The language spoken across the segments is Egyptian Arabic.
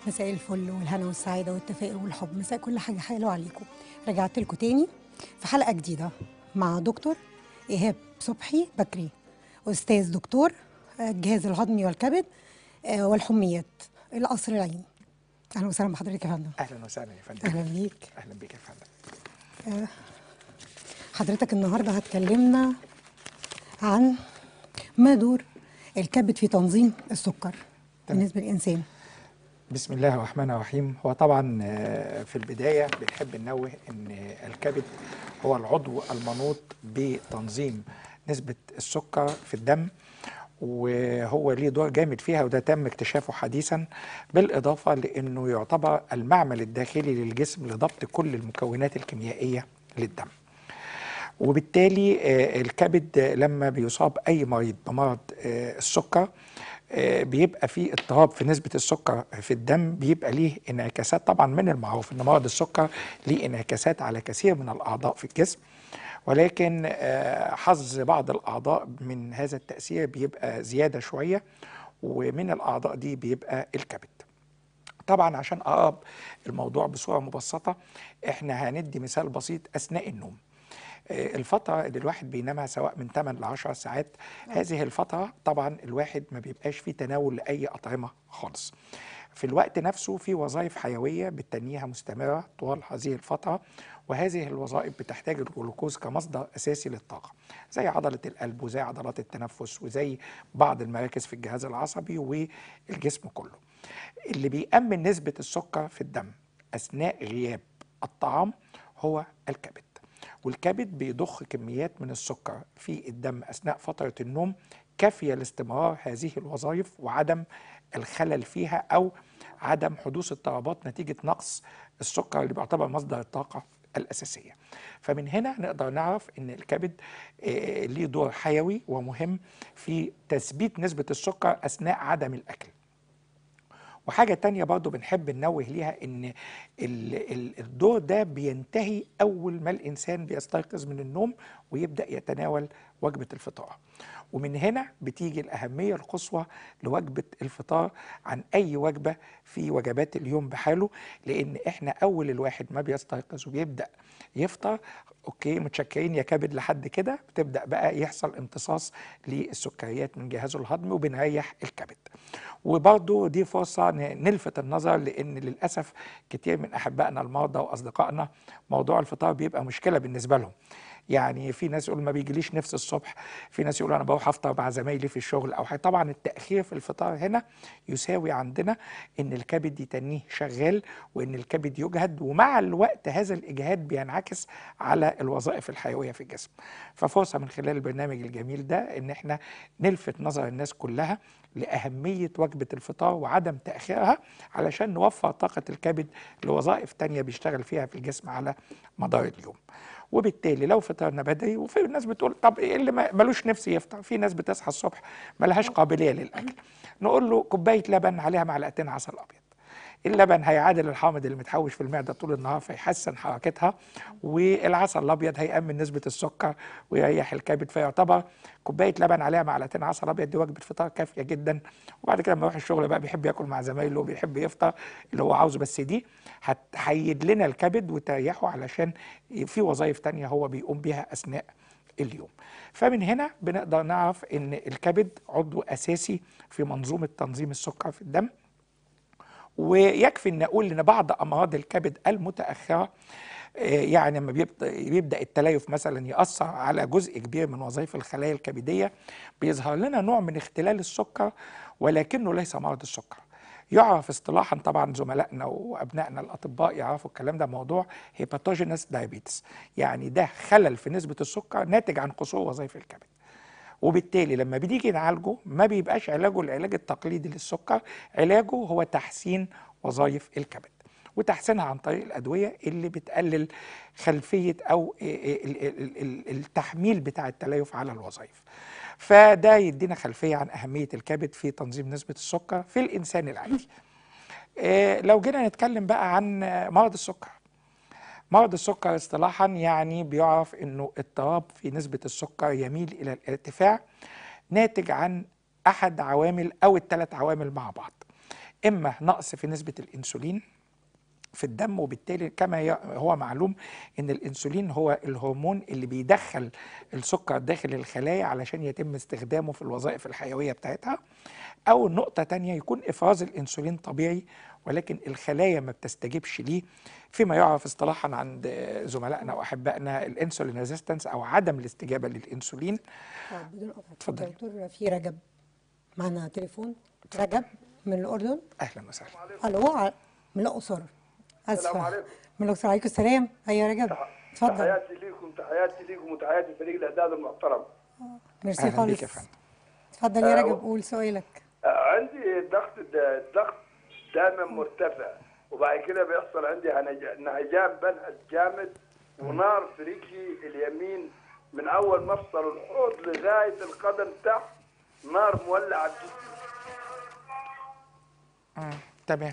مساء الفل والهنا والسعادة والتفاؤل والحب مساء كل حاجة حلوة عليكم رجعت لكم تاني في حلقة جديدة مع دكتور إيهاب صبحي بكري أستاذ دكتور آه، الجهاز الهضمي والكبد آه، والحميات القصر العيني أهلا وسهلا بحضرتك يا فندم اهلا وسهلا يا فندم أهلا بيك اهلا بيك يا فندم حضرتك النهاردة هتكلمنا عن ما دور الكبد في تنظيم السكر بالنسبة للإنسان بسم الله الرحمن الرحيم هو طبعا آه، في البدايه بنحب ننوه ان الكبد هو العضو المنوط بتنظيم نسبه السكر في الدم وهو ليه دور جامد فيها وده تم اكتشافه حديثا بالاضافه لانه يعتبر المعمل الداخلي للجسم لضبط كل المكونات الكيميائيه للدم وبالتالي آه، الكبد آه، لما بيصاب اي مريض بمرض آه، السكر آه، بيبقى فيه اضطراب في نسبة السكر في الدم بيبقى ليه انعكاسات طبعا من المعروف ان مرض السكر ليه انعكاسات على كثير من الاعضاء في الجسم ولكن آه، حظ بعض الاعضاء من هذا التأثير بيبقى زيادة شوية ومن الاعضاء دي بيبقى الكبد طبعا عشان اقرب الموضوع بصوره مبسطه احنا هندي مثال بسيط اثناء النوم آه، الفترة اللي الواحد بينامها سواء من 8 ل 10 ساعات هذه الفترة طبعا الواحد ما بيبقاش فيه تناول لأي أطعمة خالص في الوقت نفسه في وظائف حيوية بتنيها مستمرة طوال هذه الفترة وهذه الوظائف بتحتاج الجلوكوز كمصدر أساسي للطاقة زي عضلة القلب وزي عضلات التنفس وزي بعض المراكز في الجهاز العصبي والجسم كله اللي بيأمن نسبة السكر في الدم أثناء غياب الطعام هو الكبد والكبد بيضخ كميات من السكر في الدم أثناء فترة النوم كافية لاستمرار هذه الوظائف وعدم الخلل فيها أو عدم حدوث اضطرابات نتيجة نقص السكر اللي بيعتبر مصدر الطاقة الأساسية فمن هنا نقدر نعرف أن الكبد آه، ليه دور حيوي ومهم في تثبيت نسبة السكر أثناء عدم الأكل وحاجة تانية برضو بنحب ننوه ليها ان ال- ال- الدور ده بينتهي اول ما الانسان بيستيقظ من النوم ويبدأ يتناول وجبة الفطار ومن هنا بتيجي الأهمية القصوى لوجبة الفطار عن أي وجبة في وجبات اليوم بحاله لأن إحنا أول الواحد ما بيستيقظ وبيبدأ يفطر أوكي متشكرين يا كبد لحد كده بتبدأ بقى يحصل امتصاص للسكريات من جهازه الهضمي وبنريح الكبد وبرضه دي فرصة ن- نلفت النظر لأن للأسف كتير من أحبائنا المرضى وأصدقائنا موضوع الفطار بيبقى مشكلة بالنسبة لهم يعني في ناس يقول ما بيجيليش نفس الصبح في ناس يقول انا بروح افطر مع زمايلي في الشغل او حاجة. طبعا التاخير في الفطار هنا يساوي عندنا ان الكبد يتنيه شغال وان الكبد يجهد ومع الوقت هذا الاجهاد بينعكس على الوظائف الحيويه في الجسم ففرصه من خلال البرنامج الجميل ده ان احنا نلفت نظر الناس كلها لاهميه وجبه الفطار وعدم تاخيرها علشان نوفر طاقه الكبد لوظائف تانية بيشتغل فيها في الجسم على مدار اليوم وبالتالي لو فطرنا بدري وفي ناس بتقول طب ايه اللي ما- ملوش نفس يفطر في ناس بتصحى الصبح ملهاش قابليه للاكل نقول له كوبايه لبن عليها معلقتين عسل ابيض اللبن هيعادل الحامض اللي متحوش في المعده طول النهار فيحسن حركتها والعسل الابيض هيأمن نسبه السكر ويريح الكبد فيعتبر كوبايه لبن عليها معلقتين عسل ابيض دي وجبه فطار كافيه جدا وبعد كده لما يروح الشغل بقى بيحب ياكل مع زمايله وبيحب يفطر اللي هو عاوزه بس دي هتحيد لنا الكبد وتريحه علشان في وظائف تانية هو بيقوم بيها اثناء اليوم فمن هنا بنقدر نعرف ان الكبد عضو اساسي في منظومه تنظيم السكر في الدم ويكفي ان اقول ان بعض امراض الكبد المتاخره آه، يعني لما بيبدا بيبدا التليف مثلا ياثر على جزء كبير من وظائف الخلايا الكبديه بيظهر لنا نوع من اختلال السكر ولكنه ليس مرض السكر يعرف اصطلاحا طبعا زملائنا وابنائنا الاطباء يعرفوا الكلام ده موضوع هيباتوجينس دايابيتس يعني ده خلل في نسبه السكر ناتج عن قصور وظائف الكبد وبالتالي لما بنيجي نعالجه ما بيبقاش علاجه العلاج التقليدي للسكر علاجه هو تحسين وظائف الكبد وتحسينها عن طريق الأدوية اللي بتقلل خلفية أو ال- ال- ال- التحميل بتاع التليف على الوظائف فده يدينا خلفية عن أهمية الكبد في تنظيم نسبة السكر في الإنسان العادي آه، لو جينا نتكلم بقى عن آه، مرض السكر مرض السكر اصطلاحا يعني بيعرف انه اضطراب في نسبة السكر يميل الى الارتفاع ناتج عن احد عوامل او الثلاث عوامل مع بعض اما نقص في نسبه الانسولين في الدم وبالتالي كما ي- هو معلوم ان الانسولين هو الهرمون اللي بيدخل السكر داخل الخلايا علشان يتم استخدامه في الوظائف الحيويه بتاعتها او نقطه تانية يكون افراز الانسولين طبيعي ولكن الخلايا ما بتستجيبش ليه فيما يعرف اصطلاحا عند زملائنا واحبائنا الانسولين ريزيستنس او عدم الاستجابه للانسولين آه، بدون قطع اتفضلي. دكتور في رجب معنا تليفون رجب من الاردن اهلا وسهلا الو ع- من الاقصر السلام اسفه عليكم. من الاقصر عليكم السلام ايوه يا رجب اتفضل تحياتي ليكم تحياتي ليكم وتحياتي فريق الاعداد المحترم ميرسي اهلا بيك خالص يا فندم اتفضل يا آه، رجب و- قول سؤالك آه، عندي الضغط دا- الضغط دائما مرتفع وبعد كده بيحصل عندي هنج- نهجان بنهج جامد ونار في رجلي اليمين من اول مفصل الحوض لغايه القدم تحت نار مولعه في جسمي مم. تمام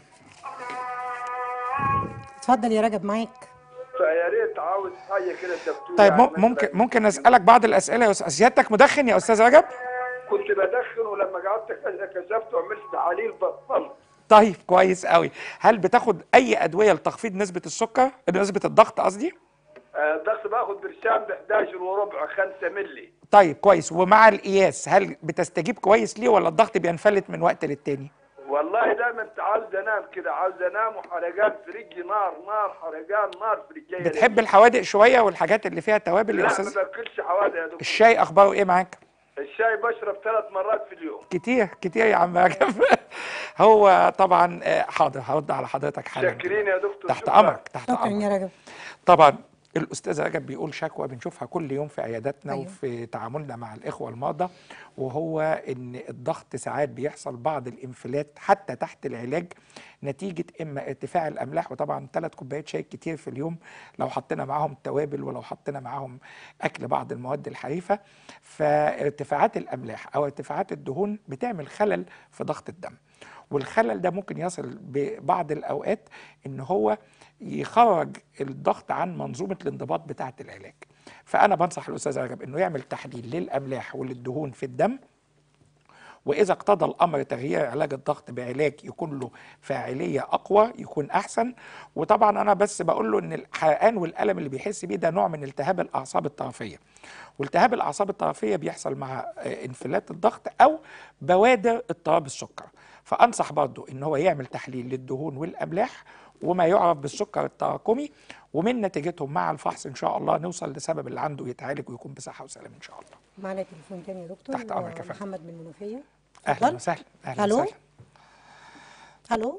اتفضل يا رجب معاك فيا ريت عاوز حاجه كده دكتور طيب يعني مم- ممكن مثلاً ممكن اسالك بعض الاسئله يا استاذ سيادتك مدخن يا استاذ رجب كنت بدخن ولما قعدت كشفت وعملت تحاليل بطلت طيب كويس قوي هل بتاخد اي ادويه لتخفيض نسبه السكر نسبه الضغط قصدي آه، الضغط باخد برشام ب 11 وربع 5 مللي طيب كويس ومع القياس هل بتستجيب كويس ليه ولا الضغط بينفلت من وقت للتاني والله دايما عاوز انام كده عاوز انام وحرقان في رجلي نار نار حرقان نار في رجلي بتحب الحوادق شويه والحاجات اللي فيها توابل يا لا ما استاذ باكلش حوادق يا دكتور الشاي اخباره ايه معاك الشاي بشرب ثلاث مرات في اليوم كتير كتير يا عم رجب هو طبعا آه، حاضر هرد على حضرتك حالا شاكرين يا دكتور تحت شكراً. امرك تحت شكرا امرك يا رجب طبعا الاستاذ رجب بيقول شكوى بنشوفها كل يوم في عياداتنا أيوة. وفي تعاملنا مع الاخوه المرضى وهو ان الضغط ساعات بيحصل بعض الانفلات حتى تحت العلاج نتيجه اما ارتفاع الاملاح وطبعا ثلاث كوبايات شاي كتير في اليوم لو حطينا معاهم توابل ولو حطينا معاهم اكل بعض المواد الحريفه فارتفاعات الاملاح او ارتفاعات الدهون بتعمل خلل في ضغط الدم والخلل ده ممكن يصل ببعض الاوقات ان هو يخرج الضغط عن منظومه الانضباط بتاعه العلاج فانا بنصح الاستاذ رجب انه يعمل تحليل للاملاح وللدهون في الدم واذا اقتضى الامر تغيير علاج الضغط بعلاج يكون له فاعليه اقوى يكون احسن وطبعا انا بس بقول له ان الحرقان والالم اللي بيحس بيه ده نوع من التهاب الاعصاب الطرفيه والتهاب الاعصاب الطرفيه بيحصل مع آه، انفلات الضغط او بوادر اضطراب السكر فانصح برضه ان هو يعمل تحليل للدهون والاملاح وما يعرف بالسكر التراكمي ومن نتيجتهم مع الفحص ان شاء الله نوصل لسبب اللي عنده يتعالج ويكون بصحه وسلام ان شاء الله معنا تليفون تاني يا دكتور تحت أمرك يا آه، فندم. محمد من المنوفيه اهلا اتفضل. وسهلا اهلا الو وسهلا الو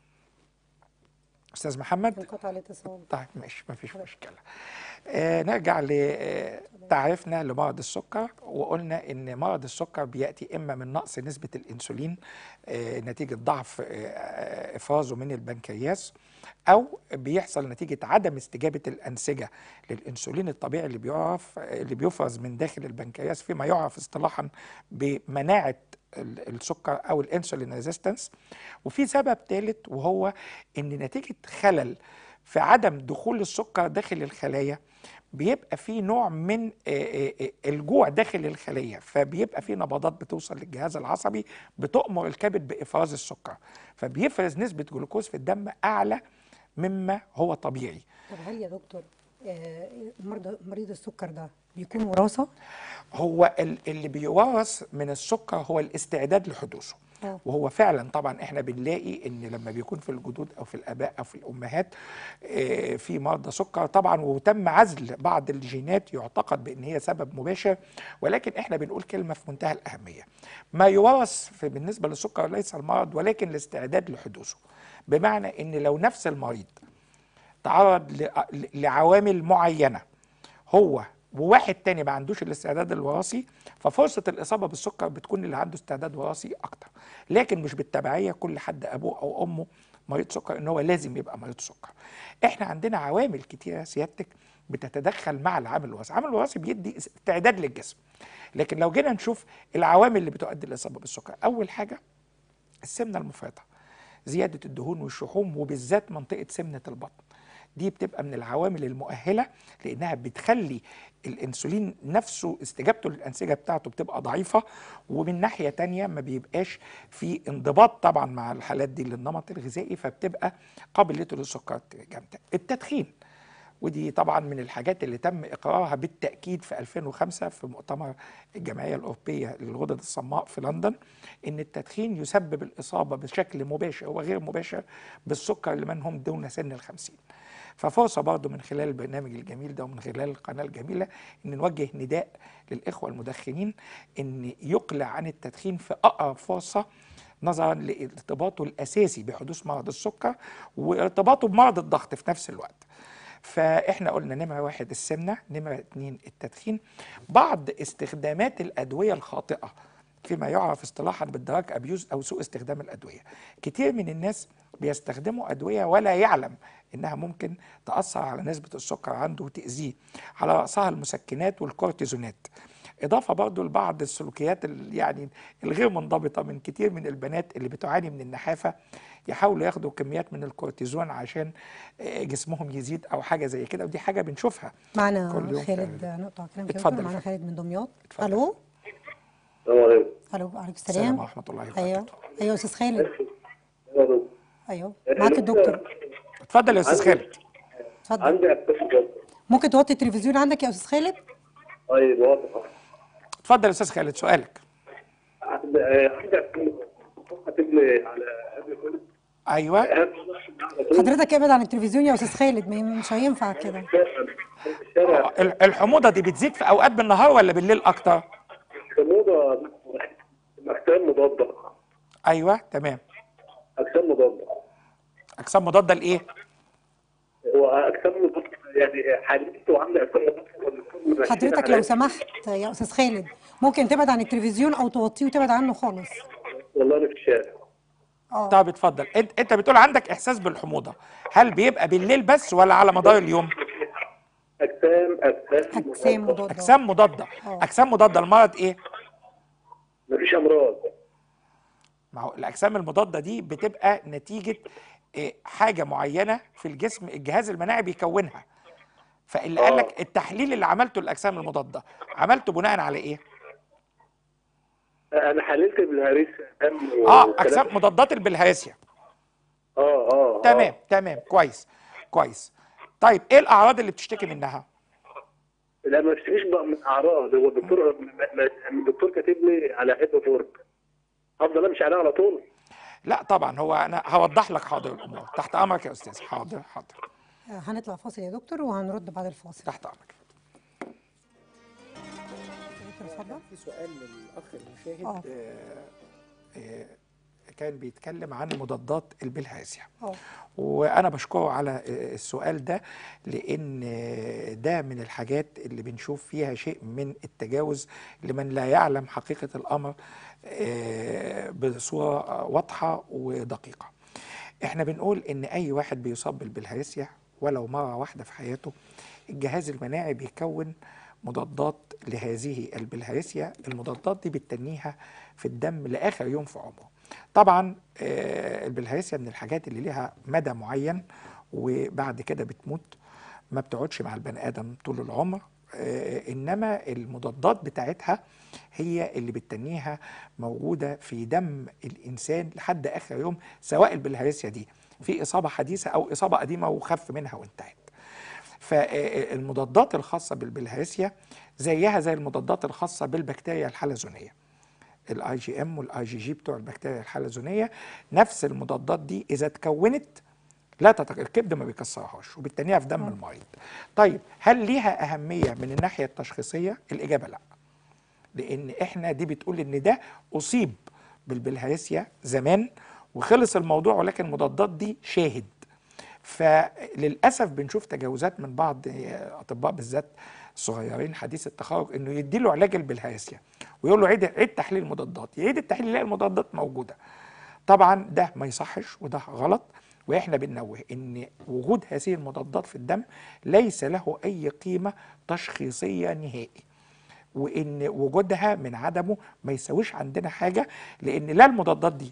استاذ محمد انقطع الاتصال طيب ماشي مفيش مشكله آه نرجع لتعريفنا لمرض السكر وقلنا ان مرض السكر بياتي اما من نقص نسبه الانسولين آه نتيجه ضعف آه افرازه من البنكرياس او بيحصل نتيجه عدم استجابه الانسجه للانسولين الطبيعي اللي بيعرف اللي بيفرز من داخل البنكرياس فيما يعرف اصطلاحا بمناعه ال- السكر او الانسولين ريزيستنس وفي سبب ثالث وهو ان نتيجه خلل في عدم دخول السكر داخل الخلايا بيبقى في نوع من آه، آه، آه، الجوع داخل الخليه فبيبقى في نبضات بتوصل للجهاز العصبي بتؤمر الكبد بافراز السكر فبيفرز نسبه جلوكوز في الدم اعلى مما هو طبيعي طب هل يا دكتور آه، مرضى مريض السكر ده بيكون وراثه هو ال- اللي بيورث من السكر هو الاستعداد لحدوثه آه. وهو فعلا طبعا احنا بنلاقي ان لما بيكون في الجدود او في الاباء او في الامهات آه، في مرضى سكر طبعا وتم عزل بعض الجينات يعتقد بان هي سبب مباشر ولكن احنا بنقول كلمه في منتهى الاهميه ما يورث في بالنسبه للسكر ليس المرض ولكن الاستعداد لحدوثه بمعنى ان لو نفس المريض تعرض ل- لعوامل معينه هو وواحد تاني ما عندوش الاستعداد الوراثي ففرصه الاصابه بالسكر بتكون اللي عنده استعداد وراثي اكتر لكن مش بالتبعيه كل حد ابوه او امه مريض سكر ان هو لازم يبقى مريض سكر احنا عندنا عوامل كتيره سيادتك بتتدخل مع العامل الوراثي العامل الوراثي بيدي استعداد للجسم لكن لو جينا نشوف العوامل اللي بتؤدي للاصابه بالسكر اول حاجه السمنه المفرطه زياده الدهون والشحوم وبالذات منطقه سمنه البطن دي بتبقى من العوامل المؤهله لانها بتخلي الانسولين نفسه استجابته للانسجه بتاعته بتبقى ضعيفه ومن ناحيه تانية ما بيبقاش في انضباط طبعا مع الحالات دي للنمط الغذائي فبتبقى قابليته للسكر جامده التدخين ودي طبعا من الحاجات اللي تم اقرارها بالتاكيد في 2005 في مؤتمر الجمعيه الاوروبيه للغدد الصماء في لندن ان التدخين يسبب الاصابه بشكل مباشر وغير مباشر بالسكر لمن هم دون سن الخمسين ففرصه برضه من خلال البرنامج الجميل ده ومن خلال القناه الجميله ان نوجه نداء للاخوه المدخنين ان يقلع عن التدخين في اقرب فرصه نظرا لارتباطه الاساسي بحدوث مرض السكر وارتباطه بمرض الضغط في نفس الوقت فاحنا قلنا نمره واحد السمنه نمره اتنين التدخين بعض استخدامات الادويه الخاطئه فيما يعرف اصطلاحا بالدراج ابيوز او سوء استخدام الادويه كتير من الناس بيستخدموا ادويه ولا يعلم انها ممكن تاثر على نسبه السكر عنده وتاذيه على راسها المسكنات والكورتيزونات اضافه برضو لبعض السلوكيات ال- يعني الغير منضبطه من كتير من البنات اللي بتعاني من النحافه يحاولوا ياخدوا كميات من الكورتيزون عشان آه، جسمهم يزيد او حاجه زي كده ودي حاجه بنشوفها معنا كل يوم خالد فعلا. نقطع كلام كده اتفضل. معنا خالد من دمياط اتفضل. الو السلام عليكم الو عليكم السلام السلام ورحمه الله وبركاته ايوه ايوه استاذ خالد يا دكتور. ايوه معاك الدكتور اتفضل يا استاذ خالد اتفضل عندي احساس ممكن توطي التلفزيون عندك يا استاذ خالد طيب واضح اتفضل يا استاذ خالد سؤالك عندي عندي احساس هتبني على قبل كل ايوه حضرتك ابعد عن التلفزيون يا استاذ خالد ما- مش هينفع كده الشارع ال- الحموضه دي بتزيد في اوقات بالنهار ولا بالليل اكتر موضة اجسام مضادة ايوه تمام اجسام مضادة اجسام مضاده لايه هو اجسام مضادة يعني حالته وعامله اجسام مضادة ولا كل ما حضرتك يحكي لو سمحت يا استاذ خالد ممكن تبعد عن التلفزيون او توطيه وتبعد عنه خالص والله انا في الشارع اه طب اتفضل انت انت بتقول عندك احساس بالحموضه هل بيبقى بالليل بس ولا على مدار اليوم اجسام اجسام اجسام مضاده اجسام مضاده اه. اجسام مضاده المرض ايه مفيش امراض ما هو الاجسام المضاده دي بتبقى نتيجه إيه، حاجه معينه في الجسم الجهاز المناعي بيكونها فاللي قال لك التحليل اللي عملته للاجسام المضاده عملته بناء على ايه انا حللت بالهريس دم اه والكلام- اجسام مضادات البلهارسيا اه اه تمام آه. تمام كويس كويس طيب ايه الاعراض اللي بتشتكي منها لا ما بشتكيش بقى من اعراض هو الدكتور ما- ما- الدكتور كاتب لي على هيد فورك افضل امشي عليها على طول لا طبعا هو انا هوضح لك حاضر الامور تحت امرك يا استاذ حاضر حاضر آه، هنطلع فاصل يا دكتور وهنرد بعد الفاصل تحت امرك دكتور اتفضل في سؤال للاخ المشاهد اه. آه، آه، كان بيتكلم عن مضادات البلهارسيا اه وانا بشكره على آه، السؤال ده لان آه، ده من الحاجات اللي بنشوف فيها شيء من التجاوز لمن لا يعلم حقيقة الامر آه، بصورة آه، واضحة ودقيقة احنا بنقول ان اي واحد بيصاب بالبلهارسيا ولو مرة واحدة في حياته الجهاز المناعي بيكون مضادات لهذه البلهارسيا المضادات دي بتتنيها في الدم لاخر يوم في عمره طبعا آه، البلهارسيا من الحاجات اللي ليها مدى معين وبعد كده بتموت ما بتقعدش مع البني ادم طول العمر آه، انما المضادات بتاعتها هي اللي بتتنيها موجوده في دم الانسان لحد اخر يوم سواء البلهارسيا دي في اصابه حديثه او اصابه قديمه وخف منها وانتهت فالمضادات الخاصه بالبلهارسيا زيها زي المضادات الخاصه بالبكتيريا الحلزونيه الاي جي ام والاي جي جي بتوع البكتيريا الحلزونيه نفس المضادات دي اذا اتكونت لا تتك... الكبد ما بيكسرهاش وبالتالي في دم المريض طيب هل ليها اهميه من الناحيه التشخيصيه الاجابه لا لان احنا دي بتقول ان ده اصيب بالبلهارسيا زمان وخلص الموضوع ولكن المضادات دي شاهد فللاسف بنشوف تجاوزات من بعض اطباء بالذات صغيرين حديث التخرج انه يدي له علاج البلهارسيا ويقول له عيد عيد تحليل المضادات يعيد التحليل يلاقي المضادات موجوده طبعا ده ما يصحش وده غلط واحنا بننوه ان وجود هذه المضادات في الدم ليس له اي قيمه تشخيصيه نهائي وان وجودها من عدمه ما يساويش عندنا حاجه لان لا المضادات دي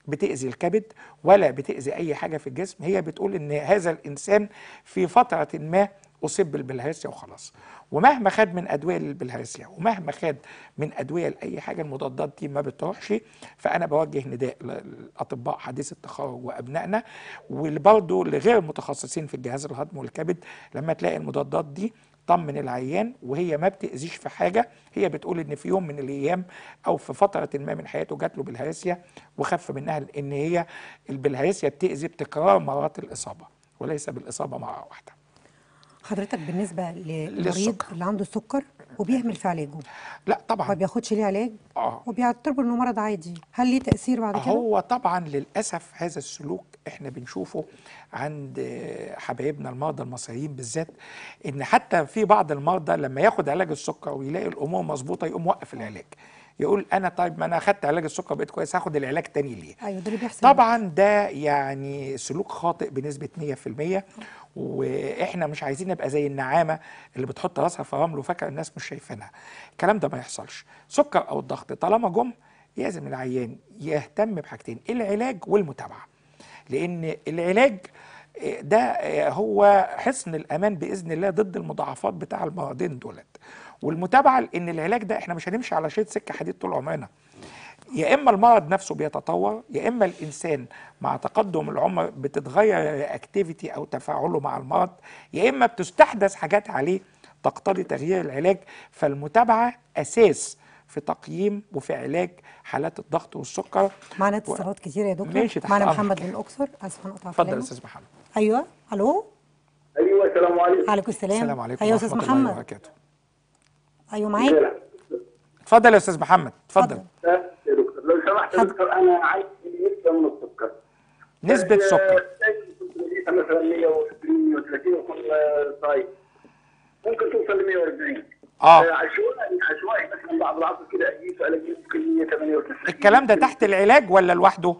بتأذي الكبد ولا بتأذي أي حاجة في الجسم هي بتقول إن هذا الإنسان في فترة ما أصيب بالبلهارسيا وخلاص ومهما خد من أدوية للبلهارسيا ومهما خد من أدوية لأي حاجة المضادات دي ما بتروحش فأنا بوجه نداء للأطباء حديث التخرج وأبنائنا وبرضه لغير المتخصصين في الجهاز الهضمي والكبد لما تلاقي المضادات دي طمن العيان وهي ما بتأذيش في حاجة هي بتقول ان في يوم من الايام او في فترة ما من حياته جات له بالهارسيا وخف منها لان هي البلهارسيا بتأذي بتكرار مرات الاصابة وليس بالاصابة مرة واحدة حضرتك بالنسبه للمريض للسكر. اللي عنده سكر وبيهمل في علاجه لا ما طبعا بياخدش ليه علاج اه وبيعتبر انه مرض عادي هل ليه تاثير بعد كده هو طبعا للاسف هذا السلوك احنا بنشوفه عند حبايبنا المرضى المصريين بالذات ان حتى في بعض المرضى لما ياخد علاج السكر ويلاقي الامور مظبوطه يقوم موقف العلاج يقول انا طيب ما انا اخدت علاج السكر بقيت كويس هاخد العلاج تاني ليه ايوه ده اللي بيحصل طبعا ده يعني سلوك خاطئ بنسبة 100% واحنا مش عايزين نبقى زي النعامة اللي بتحط راسها في رمل وفاكرة الناس مش شايفينها الكلام ده ما يحصلش سكر او الضغط طالما جم لازم العيان يهتم بحاجتين العلاج والمتابعة لان العلاج آه، ده آه، هو حصن الامان باذن الله ضد المضاعفات بتاع المرضين دولت والمتابعه لان العلاج ده احنا مش هنمشي على شيء سكه حديد طول عمرنا يا اما المرض نفسه بيتطور يا اما الانسان مع تقدم العمر بتتغير اكتيفيتي او تفاعله مع المرض يا اما بتستحدث حاجات عليه تقتضي تغيير العلاج فالمتابعه اساس في تقييم وفي علاج حالات الضغط والسكر معانا اتصالات كتير يا دكتور ماشي، تحت معانا أمرك. محمد من الاقصر اسف هنقطع اتفضل يا كلامه. استاذ محمد ايوه الو ايوه السلام عليكم عليكم السلام السلام عليكم ايوه ورحمه استاذ الله محمد وبركاته ايوه معاك اتفضل يا استاذ محمد اتفضل يا دكتور لو سمحت يا حد- دكتور انا عايز نسبه من السكر نسبه بس، سكر آه، مثلا 120 130 يكون آه، صايم ممكن توصل ل 140 اه عشوائي عشوائي مثلا بعض العصر كده اجيب الاقي ممكن 198 الكلام ده تحت العلاج ولا لوحده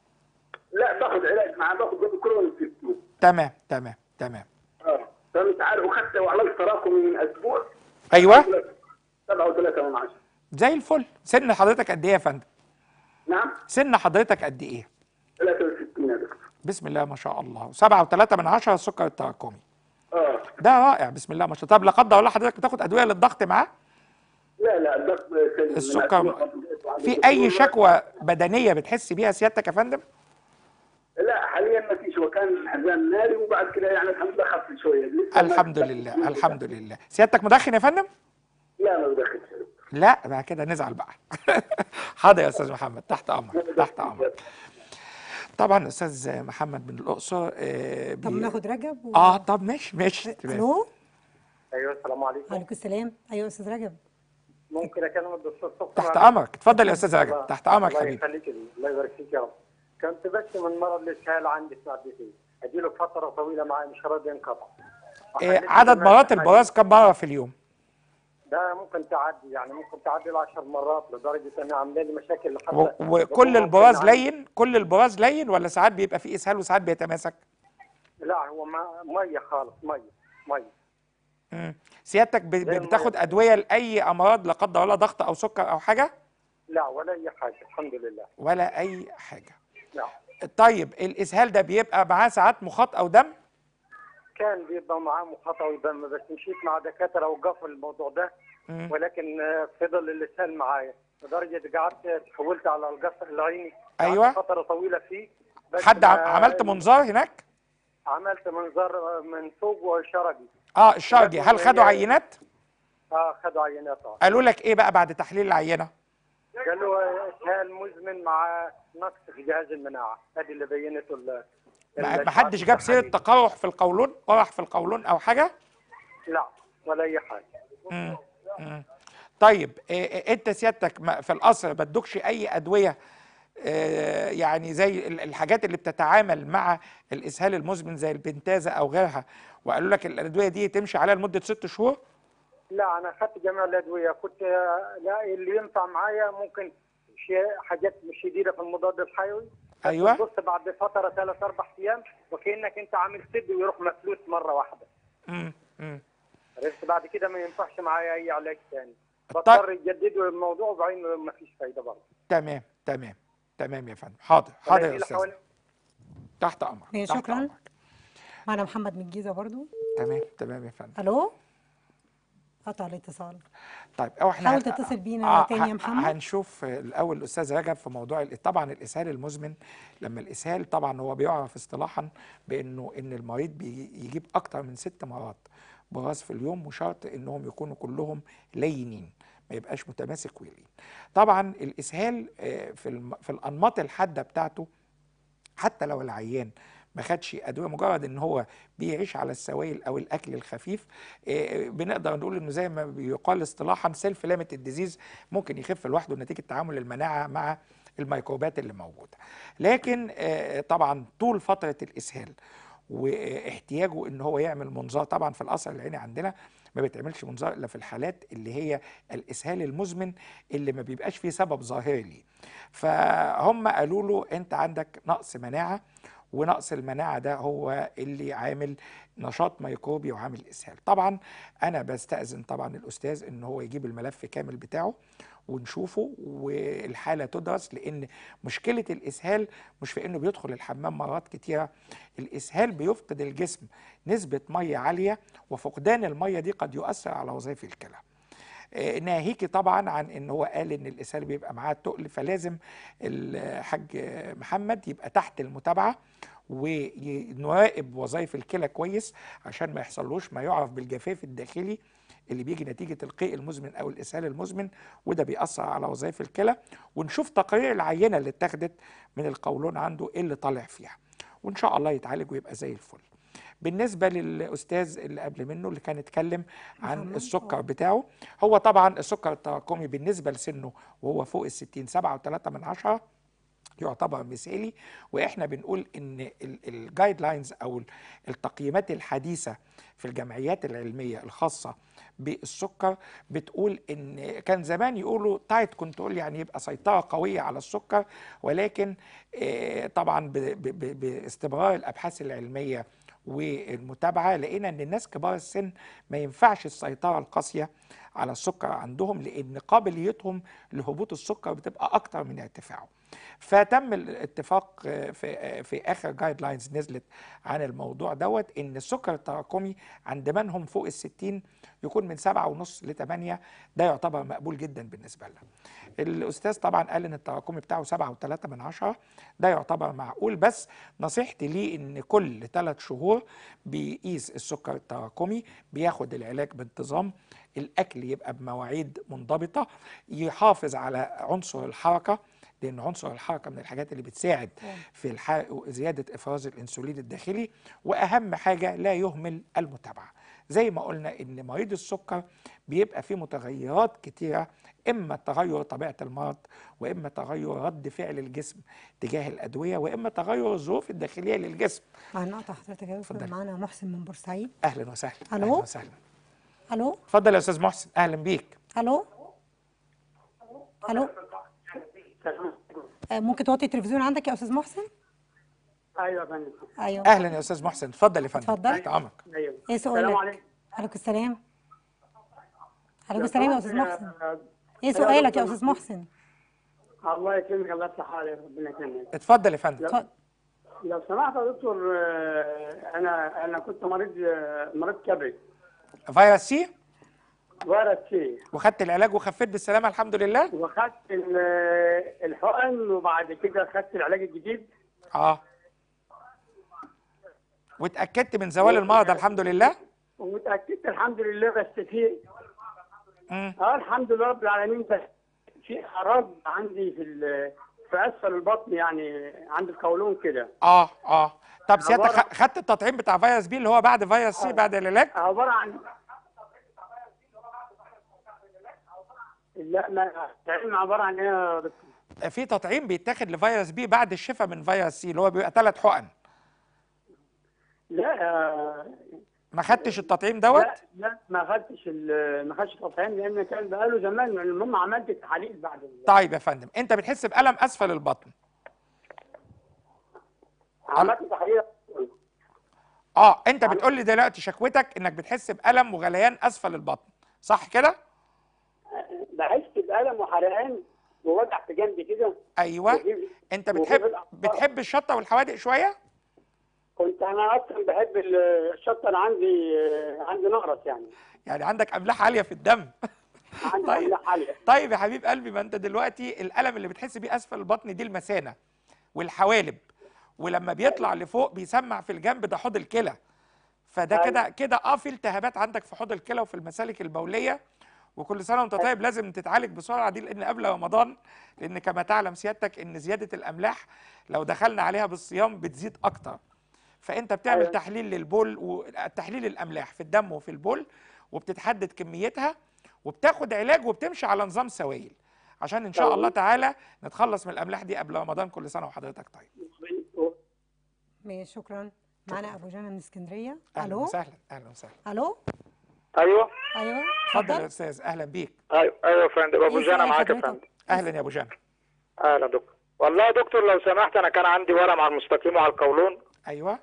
لا باخذ علاج مع باخذ ضد كورونا في تمام تمام تمام اه فهمت عارف وخدت وعملت تراكم من اسبوع ايوه سبعة وثلاثة من عشرة زي الفل سن حضرتك قد ايه يا فندم نعم سن حضرتك قد ايه 63 يا دكتور بسم الله ما شاء الله سبعة وثلاثة من عشرة السكر التراكمي اه ده رائع بسم الله ما شاء الله طب لا قدر الله حضرتك بتاخد ادويه للضغط معاه لا لا الضغط سليم. من السكر أسبوع في اي شكوى بدنيه بتحس بيها سيادتك يا فندم لا حاليا ما فيش هو كان حزام ناري وبعد كده يعني الحمد لله خف شويه لسه ما- الحمد لله الحمد لله سيادتك مدخن يا فندم لا ما بدخلش يا دكتور. لا بقى كده نزعل بقى حاضر يا استاذ محمد تحت امرك تحت امرك طبعا استاذ محمد من الاقصر آه طب بي- ناخد رجب و... اه طب ماشي ماشي تمام الو ايوه السلام عليكم عليكم السلام ايوه استاذ رجب ممكن اكلم الدكتور سكر تحت امرك اتفضل يا استاذ رجب الله- تحت امرك الله حبيبي يخليك لي الله يبارك فيك يا رب كنت بس من مرض الاسهال عندي في معدتي اديله فتره طويله معي مش راضي ينقطع آه وخليت عدد كمان مرات حاجة. البراز كم مره في اليوم ده ممكن تعدي يعني ممكن تعدي ل 10 مرات لدرجه ان عامله لي مشاكل و- حتى وكل البراز لين كل البراز لين ولا ساعات بيبقى فيه اسهال وساعات بيتماسك لا هو ما ميه خالص ميه ميه مم. سيادتك ب- زي بتاخد المية. ادويه لاي امراض لا قدر الله ضغط او سكر او حاجه لا ولا اي حاجه الحمد لله ولا اي حاجه لا طيب الاسهال ده بيبقى معاه ساعات مخاط او دم كان بيبقى معاه مخاطره ودم بس مشيت مع دكاتره وقفوا الموضوع ده مم. ولكن آه، فضل اللسان معايا لدرجه قعدت تحولت على القص العيني قعدت أيوة. فتره طويله فيه بس حد عم- ما- عملت منظار هناك عملت منظار آه، من فوق وشرقي اه الشرجي هل خدوا هي- عينات اه خدوا عينات آه. قالوا لك ايه بقى بعد تحليل العينه قالوا آه، اسهال مزمن مع نقص في جهاز المناعه هذه اللي بينته ال- ما ال- ما حدش جاب سيره التحاليل. تقرح في القولون قرح في القولون او حاجه لا ولا اي حاجه مم. مم. طيب إيه إيه انت سيادتك ما- في القصر ما ادوكش اي ادويه آه، يعني زي ال- الحاجات اللي بتتعامل مع الاسهال المزمن زي البنتازا او غيرها وقالوا لك الادويه دي تمشي عليها لمده ست شهور لا انا اخذت جميع الادويه كنت آه، لا اللي ينفع معايا ممكن شيء حاجات مش شديده في المضاد الحيوي بس أيوة. تبص بعد فتره ثلاث اربع ايام وكانك انت عامل سد ويروح مفلوس مره واحده مم. مم. عرفت بعد كده ما ينفعش معايا اي علاج ثاني طيب. بضطر يجددوا الموضوع وبعدين ما فيش فايده برضه تمام تمام تمام يا فندم حاضر حاضر يا إلى استاذ حوالي- تحت امرك إيه، تحت شكراً. أمرك. معنا محمد من الجيزه برضو تمام تمام يا فندم الو قطع الاتصال طيب او احنا حاول هن- تتصل بينا تاني يا ه- محمد. هنشوف الاول الاستاذ رجب في موضوع ال- طبعا الاسهال المزمن لما الاسهال طبعا هو بيعرف اصطلاحا بانه ان المريض بيجيب اكتر من ست مرات براز في اليوم وشرط انهم يكونوا كلهم لينين ما يبقاش متماسك ويلين طبعا الاسهال آه، في الم- في الانماط الحاده بتاعته حتى لو العيان ما خدش ادويه مجرد ان هو بيعيش على السوائل او الاكل الخفيف آه، بنقدر نقول انه زي ما بيقال اصطلاحا سيلف ليميتد ديزيز ممكن يخف لوحده نتيجه تعامل المناعه مع الميكروبات اللي موجوده لكن آه، طبعا طول فتره الاسهال واحتياجه ان هو يعمل منظار طبعا في القصر العيني عندنا ما بيتعملش منظار الا في الحالات اللي هي الاسهال المزمن اللي ما بيبقاش فيه سبب ظاهري ليه فهم قالوا له انت عندك نقص مناعه ونقص المناعه ده هو اللي عامل نشاط ميكروبي وعامل اسهال طبعا انا بستاذن طبعا الاستاذ ان هو يجيب الملف كامل بتاعه ونشوفه والحاله تدرس لان مشكله الاسهال مش في انه بيدخل الحمام مرات كتيره الاسهال بيفقد الجسم نسبه ميه عاليه وفقدان الميه دي قد يؤثر على وظائف الكلى آه، ناهيكي طبعا عن ان هو قال ان الاسهال بيبقى معاه تقل فلازم الحاج محمد يبقى تحت المتابعه ونراقب وظائف الكلى كويس عشان ما يحصلوش ما يعرف بالجفاف الداخلي اللي بيجي نتيجه القيء المزمن او الاسهال المزمن وده بيأثر على وظائف الكلى ونشوف تقارير العينه اللي اتاخدت من القولون عنده ايه اللي طالع فيها وان شاء الله يتعالج ويبقى زي الفل بالنسبه للاستاذ اللي قبل منه اللي كان اتكلم عن محمد. السكر بتاعه هو طبعا السكر التراكمي بالنسبه لسنه وهو فوق ال 60 7.3 من عشرة يعتبر مثالي واحنا بنقول ان الجايد لاينز او ال- التقييمات الحديثه في الجمعيات العلميه الخاصه بالسكر بتقول ان كان زمان يقولوا تايت كنترول يعني يبقى سيطره قويه على السكر ولكن آه، طبعا ب- ب- ب- باستمرار الابحاث العلميه والمتابعه لقينا ان الناس كبار السن ما ينفعش السيطره القاسيه على السكر عندهم لان قابليتهم لهبوط السكر بتبقى اكتر من ارتفاعه فتم الاتفاق آه، في آه، في اخر جايد لاينز نزلت عن الموضوع دوت ان السكر التراكمي عند من هم فوق الستين يكون من سبعة ونص لثمانية ده يعتبر مقبول جدا بالنسبة لنا الأستاذ طبعا قال إن التراكمي بتاعه سبعة وثلاثة من عشرة ده يعتبر معقول بس نصيحتي ليه إن كل ثلاث شهور بيقيس السكر التراكمي بياخد العلاج بانتظام الأكل يبقى بمواعيد منضبطة يحافظ على عنصر الحركة لان عنصر الحركه من الحاجات اللي بتساعد في الح... زياده افراز الانسولين الداخلي واهم حاجه لا يهمل المتابعه زي ما قلنا ان مريض السكر بيبقى فيه متغيرات كتيره اما تغير طبيعه المرض واما تغير رد فعل الجسم تجاه الادويه واما تغير الظروف الداخليه للجسم هنقطع حضرتك يا دكتور اتفضلي. معانا محسن من بورسعيد اهلا وسهلا ألو؟ اهلا وسهلا الو اتفضل يا استاذ محسن اهلا بيك الو الو آه، ممكن توطي التلفزيون عندك يا استاذ محسن ايوه يا فندم ايوه اهلا يا استاذ محسن اتفضل يا فندم اتفضل. تحت امرك ايوه ايه سؤالك السلام عليكم عليكم السلام عليكم السلام يا استاذ محسن آه، ايه السلام سؤالك يا عليكم. استاذ محسن الله يكرمك الله يصلح حالك ربنا يكرمك اتفضل يا فندم اتفضل. لو سمحت يا دكتور آه، انا انا كنت مريض آه، مريض كبد فيروس سي فيروس سي وخدت العلاج وخفيت بالسلامه الحمد لله وخدت ال- آه، الحقن وبعد كده خدت العلاج الجديد اه واتاكدت من زوال المرض الحمد لله ومتاكدت الحمد لله بس في مم. اه الحمد لله رب العالمين بس في اعراض عندي في ال- في اسفل البطن يعني عند القولون كده اه اه طب سيادتك عبارة- خ- خدت التطعيم بتاع فيروس بي اللي هو بعد فيروس سي بعد العلاج عباره عن لا ما العلم عباره عن ايه يا دكتور؟ في تطعيم بيتاخد لفيروس بي بعد الشفاء من فيروس سي اللي هو بيبقى ثلاث حقن لا آه، ما خدتش التطعيم دوت لا لا ما خدتش ال- ما خدتش تطعيم لان كان بقاله زمان المهم عملت تحاليل بعد ال- طيب يا فندم انت بتحس بالم اسفل البطن عملت تحاليل اه انت بتقول لي دلوقتي شكوتك انك بتحس بالم وغليان اسفل البطن صح كده بحس بألم وحرقان ووجع في جنبي كده ايوه وفي- انت وفي بتحب الأعصاب. بتحب الشطه والحوادق شويه كنت انا اصلا بحب ال- الشطه انا عندي عندي نقرس يعني يعني عندك املاح عاليه في الدم عندي طيب. املاح عاليه طيب يا حبيب قلبي ما انت دلوقتي الالم اللي بتحس بيه اسفل البطن دي المثانه والحوالب ولما بيطلع لفوق بيسمع في الجنب ده حوض الكلى فده أيوة. كده كده اه في التهابات عندك في حوض الكلى وفي المسالك البوليه وكل سنه وانت طيب لازم تتعالج بسرعه دي لان قبل رمضان لان كما تعلم سيادتك ان زياده الاملاح لو دخلنا عليها بالصيام بتزيد اكتر فانت بتعمل أيوة. تحليل للبول وتحليل الاملاح في الدم وفي البول وبتتحدد كميتها وبتاخد علاج وبتمشي على نظام سوائل عشان ان شاء طيب. الله تعالى نتخلص من الاملاح دي قبل رمضان كل سنه وحضرتك طيب ماشي شكرا معانا ابو جانا من اسكندريه اهلا الو وسهلا اهلا وسهلا الو ايوه ايوه اتفضل يا اتفضل استاذ اهلا بيك ايوه ايوه يا فندم ابو إيه جانا سؤال معاك يا حضرتك؟ فندم اهلا يا ابو جان اهلا يا دكتور والله يا دكتور لو سمحت انا كان عندي ورم على المستقيم وعلى القولون ايوه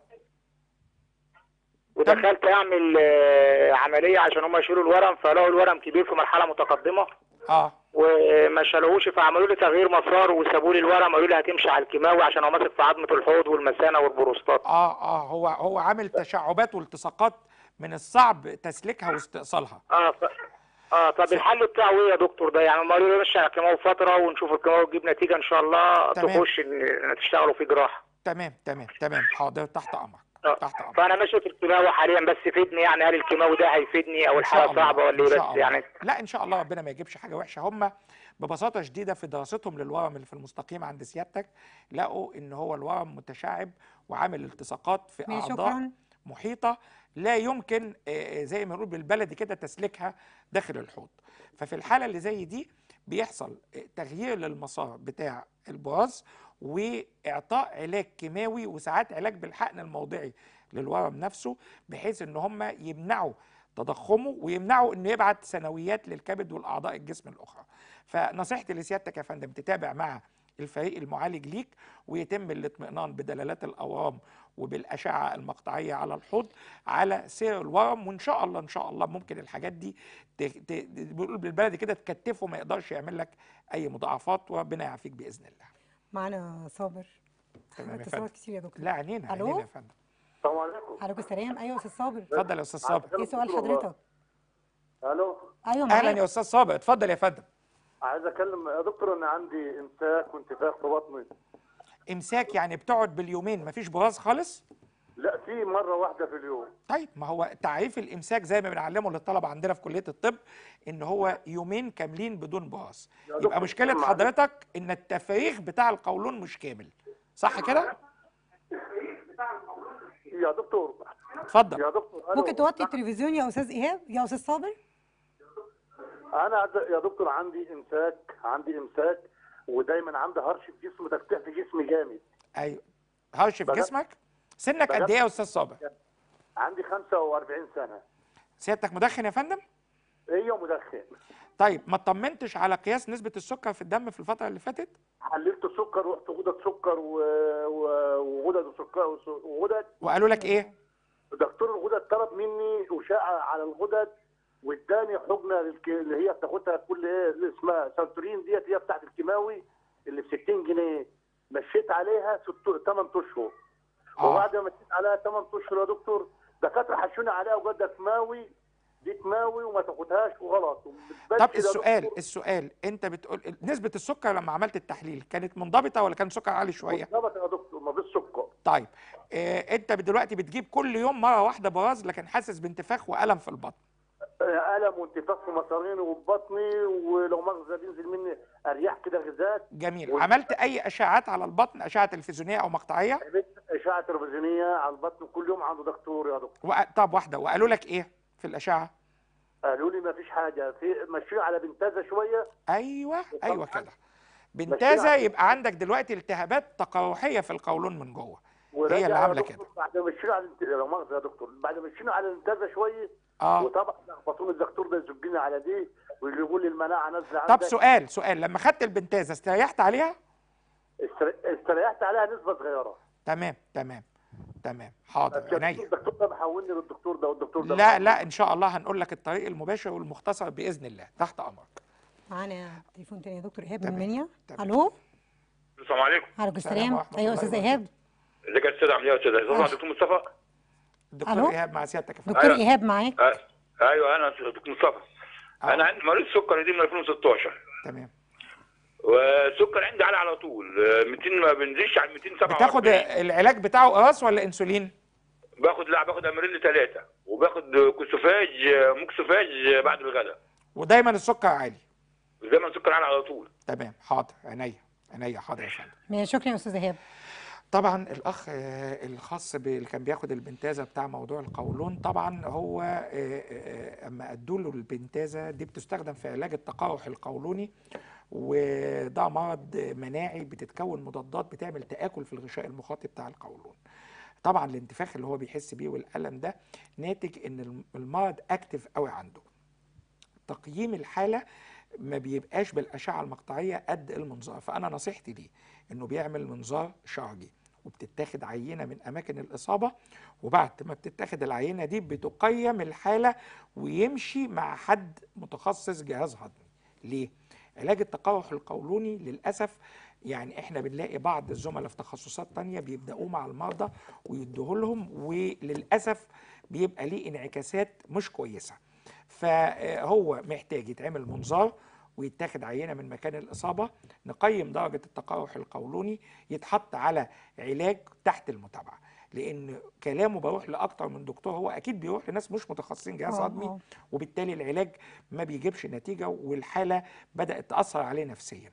ودخلت اعمل آه، عمليه عشان هم يشيلوا الورم فلقوا الورم كبير في مرحله متقدمه اه وما شالوهوش فعملوا لي تغيير مسار وسابوا لي الورم قالوا لي هتمشي على الكيماوي عشان هو ماسك في عظمه الحوض والمثانه والبروستات اه اه هو هو عامل تشعبات والتصاقات من الصعب تسليكها واستئصالها اه ف... اه طب الحل بتاعه ايه يا دكتور ده يعني هم قالوا لي مشي على الكيماوي فتره ونشوف الكيماوي تجيب نتيجه ان شاء الله تمام. تخش ان تشتغلوا في جراحه تمام تمام تمام حاضر تحت امرك آه. تحت امرك فانا ماشي في الكيماوي حاليا بس فيدني يعني هل الكيماوي ده هيفيدني او إن شاء الحاله الله، صعبه ولا إن ايه شاء بس الله. يعني لا ان شاء الله ربنا ما يجيبش حاجه وحشه هم ببساطه شديده في دراستهم للورم اللي في المستقيم عند سيادتك لقوا ان هو الورم متشعب وعامل التصاقات في ماشي اعضاء شكرا محيطه لا يمكن آه، آه، زي ما نقول بالبلدي كده تسليكها داخل الحوض ففي الحاله اللي زي دي بيحصل آه، تغيير للمسار بتاع البراز واعطاء علاج كيماوي وساعات علاج بالحقن الموضعي للورم نفسه بحيث ان هم يمنعوا تضخمه ويمنعوا انه يبعت ثانويات للكبد والاعضاء الجسم الاخرى فنصيحتي لسيادتك يا فندم تتابع مع الفريق المعالج ليك ويتم الاطمئنان بدلالات الاورام وبالاشعه المقطعيه على الحوض على سير الورم وان شاء الله ان شاء الله ممكن الحاجات دي ت- ت- بيقول بالبلدي كده تكتفه ما يقدرش يعمل لك اي مضاعفات وربنا يعافيك باذن الله معانا صابر تمام يا اتصالات فندم كتير يا دكتور لا عينينا ألو؟ عينينا يا فندم السلام عليكم عليكم السلام ايوه يا استاذ صابر اتفضل يا استاذ صابر ايه سؤال حضرتك الو ايوه اهلا معاك يا استاذ صابر اتفضل يا فندم عايز اكلم يا دكتور انا عندي امساك وانتفاخ في بطني امساك يعني بتقعد باليومين مفيش براز خالص لا في مره واحده في اليوم طيب ما هو تعريف الامساك زي ما بنعلمه للطلبه عندنا في كليه الطب ان هو يومين كاملين بدون باص يا يبقى دكتور، مشكله معلش. حضرتك ان التفريغ بتاع القولون مش كامل صح كده يا دكتور اتفضل يا دكتور ألو. ممكن توطي التلفزيون يا استاذ ايهاب يا استاذ صابر انا عد- يا دكتور عندي امساك عندي امساك ودايما عندي هرش في جسمي تفتيح في جسمي جامد ايوه هرش في بدأ- جسمك سنك قد بدأ- ايه يا استاذ صابر عندي 45 سنه سيادتك مدخن يا فندم هي مدخن طيب ما اطمنتش على قياس نسبه السكر في الدم في الفتره اللي فاتت حللت السكر رحت غدد سكر و... و... وغدد وسكر وغدد وقالوا لك ايه دكتور الغدد طلب مني اشاعه على الغدد واداني حقنه للك... اللي هي بتاخدها كل ايه اللي اسمها سانتورين ديت هي بتاعت الكيماوي اللي ب 60 جنيه مشيت عليها 8 اشهر آه. وبعد ما مشيت عليها 8 اشهر يا دكتور دكاتره حشوني عليها وقال ده كيماوي دي كيماوي وما تاخدهاش وغلط بس طب كده يا السؤال دكتور السؤال انت بتقول نسبه السكر لما عملت التحليل كانت منضبطه ولا كان سكر عالي شويه ضبط يا دكتور ما فيش سكر طيب اه انت دلوقتي بتجيب كل يوم مره واحده براز لكن حاسس بانتفاخ والم في البطن آه، الم وانتفاخ في مصاريني وفي بطني ولو مغزى بينزل مني ارياح كده غازات جميل وال- عملت اي اشعاعات على البطن اشعه تلفزيونيه او مقطعيه عملت اشعه تلفزيونيه على البطن كل يوم عنده دكتور يا دكتور وق- طب واحده وقالوا لك ايه في الاشعه قالوا لي ما فيش حاجه في مشي على بنتازه شويه ايوه ايوه وطبعاً كده بنتازه على- يبقى عندك دلوقتي التهابات تقرحيه في القولون من جوه ورجع اللي يا عاملة دكتور بعد ما مشينا على لو مؤاخذه يا دكتور بعد ما مشينا على البنتازه شويه اه وطبعا لخبطوني الدكتور ده يزجني على دي ويقول لي المناعه نازله طب عندك سؤال سؤال لما خدت البنتازه استريحت عليها استر- استريحت عليها نسبه صغيره تمام تمام تمام حاضر بس يا عينيا دكتور الدكتور ده محولني للدكتور ده والدكتور ده لا محولني. لا ان شاء الله هنقول لك الطريق المباشر والمختصر باذن الله تحت امرك معانا تليفون تاني يا دكتور ايهاب من تمام، منيا تمام. الو السلام عليكم عليكم السلام السلام ورحمة ايوه الله استاذ وبركاته. ايهاب ازيك يا استاذ عامل ايه يا استاذ أهلا. استاذ دكتور مصطفى الدكتور ألو؟ ايهاب مع سيادتك يا فندم دكتور أيوة. ايهاب معاك آه. ايوه انا دكتور مصطفى آه. انا عندي مريض سكر دي من 2016 تمام والسكر عندي عالي على طول آه، 200 ما بنزلش على 247 بتاخد العلاج بتاعه قراص ولا انسولين باخد لا باخد امريل ثلاثه وباخد كوسوفاج موكسوفاج بعد الغداء ودايما السكر عالي زي ما السكر عالي على طول تمام حاضر عينيا عينيا حاضر يا فندم ماشي، شكرا يا استاذ ايهاب طبعا الاخ آه، الخاص اللي كان بياخد البنتازه بتاع موضوع القولون طبعا هو آه، آه، اما ادوا له البنتازه دي بتستخدم في علاج التقرح القولوني وده مرض مناعي بتتكون مضادات بتعمل تآكل في الغشاء المخاطي بتاع القولون طبعا الانتفاخ اللي هو بيحس بيه والألم ده ناتج ان المرض اكتف قوي عنده تقييم الحالة ما بيبقاش بالأشعة المقطعية قد المنظار فأنا نصيحتي ليه إنه بيعمل منظار شرجي وبتتاخد عينة من أماكن الإصابة وبعد ما بتتاخد العينة دي بتقيم الحالة ويمشي مع حد متخصص جهاز هضمي ليه؟ علاج التقرح القولوني للأسف يعني احنا بنلاقي بعض الزملاء في تخصصات تانية بيبدأوه مع المرضى ويدوه لهم وللأسف بيبقى ليه انعكاسات مش كويسة فهو محتاج يتعمل منظار ويتاخد عينة من مكان الإصابة نقيم درجة التقرح القولوني يتحط على علاج تحت المتابعة لأن كلامه بروح لأكتر من دكتور هو أكيد بيروح لناس مش متخصصين جهاز آه، هضمي آه. وبالتالي العلاج ما بيجيبش نتيجة والحالة بدأت تأثر عليه نفسيا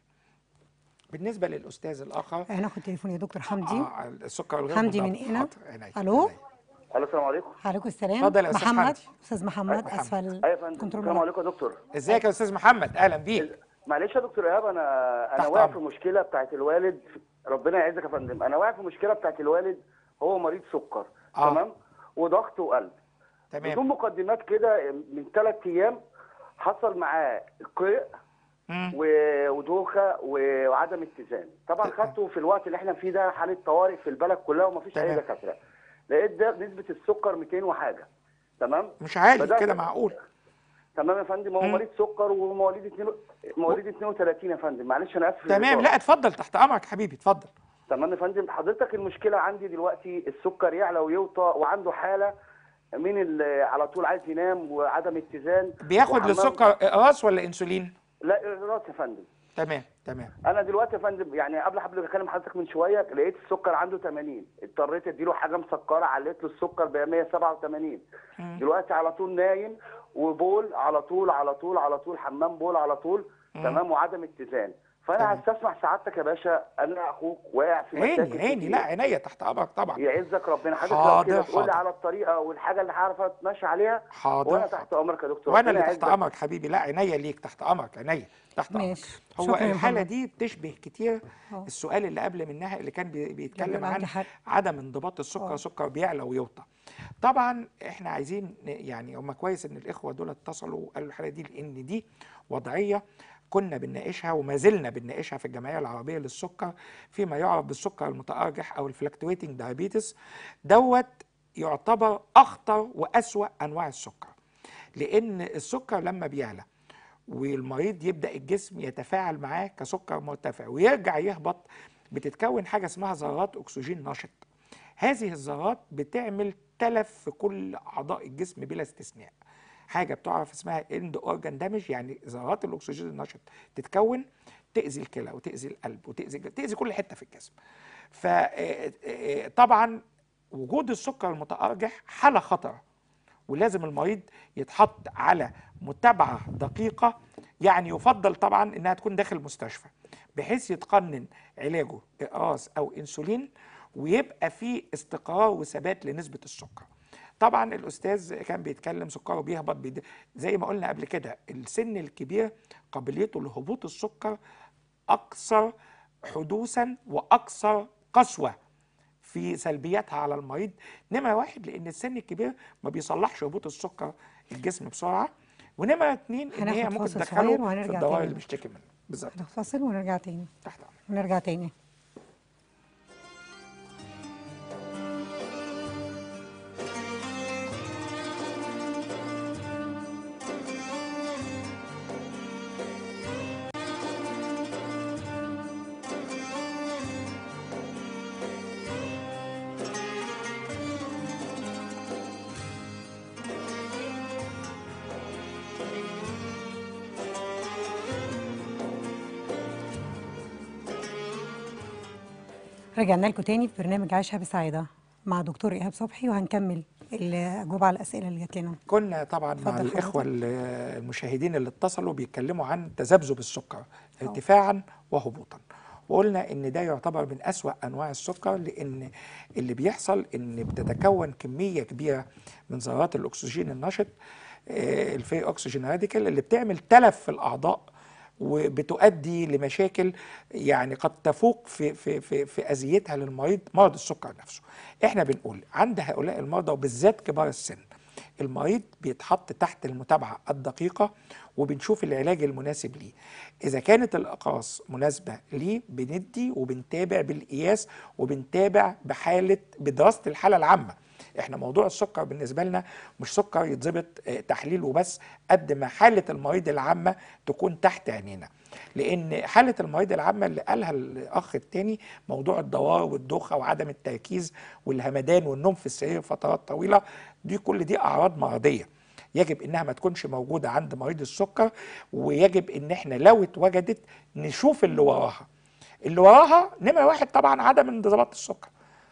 بالنسبة للأستاذ الآخر هناخد تليفون يا دكتور حمدي آه السكر والغير حمدي مضاد. من هنا. حاضر، عينيا، ألو؟ عينيا. الو السلام عليكم عليكم السلام اتفضل يا أستاذ محمد حمدي. استاذ محمد محمد. اسفل ايوه يا فندم كنترول السلام عليكم يا دكتور ازيك يا أستاذ محمد أهلا بيك معلش يا دكتور ايهاب انا انا تحت واقع أمرك. في مشكله بتاعت الوالد ربنا يعزك يا فندم انا واقع في مشكله بتاعت الوالد هو مريض سكر آه. تمام وضغط وقلب بدون تمام مقدمات كده من ثلاث ايام حصل معاه قيء مم. و- ودوخه و- وعدم اتزان طبعا تمام. خدته في الوقت اللي احنا فيه ده حاله طوارئ في البلد كلها ومفيش اي تمام. دكاتره لقيت ده نسبه السكر 200 وحاجه تمام مش عالي بدأت- كده معقول تمام يا فندم هو مم. مريض سكر ومواليد اتنين- مواليد 32 يا فندم معلش انا اسف تمام للإطالة. لا اتفضل تحت امرك حبيبي اتفضل تمام يا فندم حضرتك المشكله عندي دلوقتي السكر يعلى ويوطى وعنده حاله من ال- على طول عايز ينام وعدم اتزان بياخد وحمام- للسكر اقراص ولا انسولين لا راس يا فندم تمام تمام انا دلوقتي يا فندم يعني قبل قبل ما اكلم حضرتك من شويه لقيت السكر عنده 80 اضطريت اديله حاجه مسكره عليت له السكر ب 187 دلوقتي على طول نايم وبول على طول على طول على طول حمام بول على طول تمام وعدم اتزان فانا تمام. هستسمح سعادتك يا باشا انا اخوك واقع في مشاكل عيني عيني كتير. لا عينيا تحت امرك طبعا يعزك ربنا حضرتك حاضر، لو كده تقول لي حاضر. على الطريقه والحاجه اللي هعرف اتمشى عليها حاضر، وانا حاضر. تحت امرك يا دكتور وانا ربنا اللي تحت يعزك. امرك حبيبي لا عينيا ليك تحت امرك عينيا تحت امرك ماشي. هو شكرا يا الحاله محمد. دي بتشبه كتير آه. السؤال اللي قبل منها اللي كان بي- بيتكلم يبقى عن عندي حق. عدم انضباط السكر آه. سكر بيعلى ويوطى طبعا احنا عايزين ن- يعني هم كويس ان الاخوه دول اتصلوا وقالوا الحاله دي لان دي وضعيه كنا بنناقشها وما زلنا بنناقشها في الجمعيه العربيه للسكر فيما يعرف بالسكر المتارجح او الفلكتويتنج دايابيتس دوت يعتبر اخطر واسوا انواع السكر لان السكر لما بيعلى والمريض يبدا الجسم يتفاعل معاه كسكر مرتفع ويرجع يهبط بتتكون حاجه اسمها ذرات اكسجين نشط هذه الذرات بتعمل تلف في كل اعضاء الجسم بلا استثناء حاجه بتعرف اسمها اند اورجان دامج يعني ذرات الاكسجين النشط تتكون تاذي الكلى وتاذي القلب وتاذي تاذي كل حته في الجسم فطبعا وجود السكر المتارجح حاله خطر ولازم المريض يتحط على متابعه دقيقه يعني يفضل طبعا انها تكون داخل المستشفى بحيث يتقنن علاجه اقراص او انسولين ويبقى في استقرار وثبات لنسبه السكر طبعا الاستاذ كان بيتكلم سكره بيهبط بيد... زي ما قلنا قبل كده السن الكبير قابليته لهبوط السكر اكثر حدوثا واكثر قسوه في سلبياتها على المريض نمرة واحد لأن السن الكبير ما بيصلحش هبوط السكر الجسم بسرعة ونمرة اتنين إن هي هناخد ممكن فاصل تدخله صغير في وهنرجع الدوائر تاني. اللي بيشتكي منها بالظبط هناخد فاصل ونرجع تاني تحت أمرك ونرجع تاني رجعنا لكم تاني في برنامج عيشها بسعادة مع دكتور إيهاب صبحي وهنكمل الأجوبة على الأسئلة اللي جات لنا كنا طبعا مع اتفضل الاخوه حضرتك. ال- المشاهدين اللي اتصلوا بيتكلموا عن تذبذب السكر ارتفاعا وهبوطا وقلنا ان ده يعتبر من اسوا انواع السكر لان اللي بيحصل ان بتتكون كميه كبيره من ذرات الاكسجين النشط آه، الفري اكسجين راديكال اللي بتعمل تلف في الاعضاء وبتؤدي لمشاكل يعني قد تفوق في في في في اذيتها للمريض مرض السكر نفسه. احنا بنقول عند هؤلاء المرضى وبالذات كبار السن المريض بيتحط تحت المتابعه الدقيقه وبنشوف العلاج المناسب ليه. اذا كانت الاقراص مناسبه ليه بندي وبنتابع بالقياس وبنتابع بحاله بدراسه الحاله العامه. احنا موضوع السكر بالنسبه لنا مش سكر يتظبط آه، تحليل وبس قد ما حاله المريض العامه تكون تحت عينينا لان حاله المريض العامه اللي قالها الاخ التاني موضوع الدوار والدوخه وعدم التركيز والهمدان والنوم في السرير فترات طويله دي كل دي اعراض مرضيه يجب انها ما تكونش موجوده عند مريض السكر ويجب ان احنا لو اتوجدت نشوف اللي وراها اللي وراها نمره واحد طبعا عدم انضباط السكر